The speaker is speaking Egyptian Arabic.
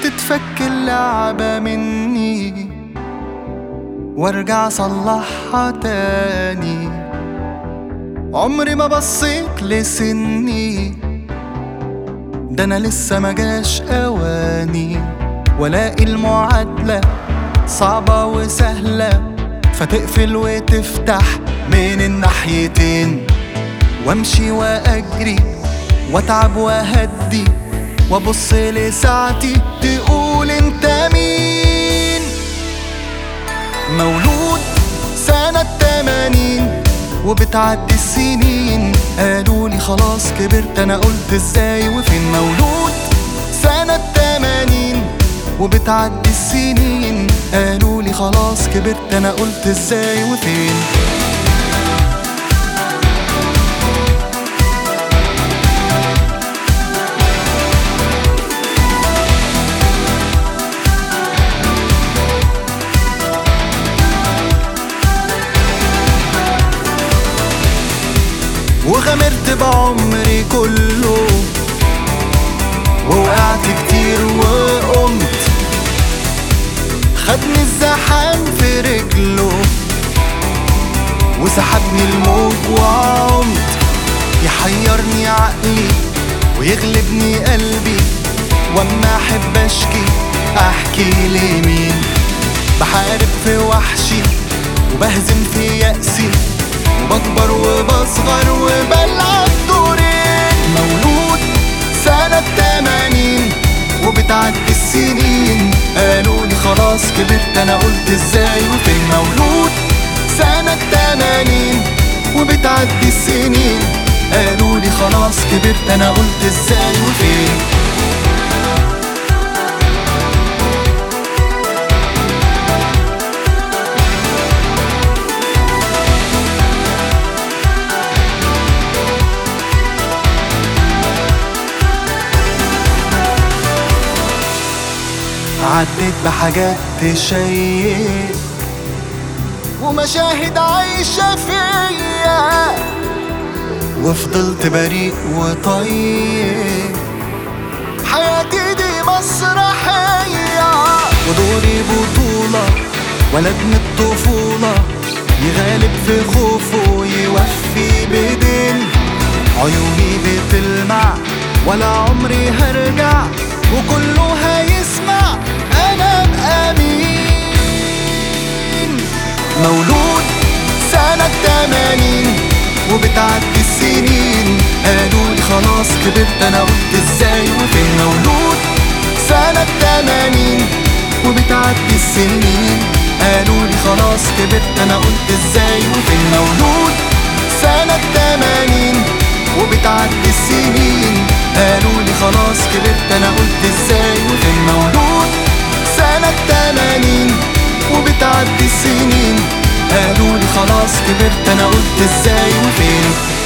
وتتفك اللعبة مني وارجع صلحها تاني عمري ما بصيت لسني ده انا لسه ما جاش اواني والاقي المعادلة صعبة وسهلة فتقفل وتفتح من الناحيتين وامشي واجري واتعب واهدي وابص لساعتي تقول انت مين مولود سنة تمانين وبتعدي السنين قالوا لي خلاص كبرت انا قلت ازاي وفين مولود سنة تمانين وبتعدي السنين قالوا لي خلاص كبرت انا قلت ازاي وفين وغامرت بعمري كله ووقعت كتير وقمت خدني الزحام في رجله وسحبني الموج وعمت يحيرني عقلي ويغلبني قلبي واما احب اشكي احكي لمين بحارب في وحشي وبهزم في يأسي وبكبر وبصغر وبلعب دورين مولود سنة تمانين وبتعدي السنين قالوا لي خلاص كبرت انا قلت ازاي وفين مولود سنة تمانين وبتعدي السنين قالوا لي خلاص كبرت انا قلت ازاي وفين عديت بحاجات تشيق ومشاهد عايشة فيا وفضلت بريء وطيب حياتي دي مسرحية ودوري بطولة ولد من الطفولة يغالب في خوفه ويوفي بدين عيوني بتلمع ولا عمري هرجع وكله هيسمع انا بأمين مولود سنة تمانين وبتعدي السنين قالوا لي خلاص كبرت انا قلت ازاي وفين مولود سنة تمانين وبتعدي السنين قالوا لي خلاص كبرت انا قلت ازاي وفين مولود سنة تمانين وبتعدي السنين قالوا لي خلاص كبرت انا قلت ازاي وفين مولود سنة تمانين وبتعدي السنين قالوا لي خلاص كبرت انا قلت ازاي وفين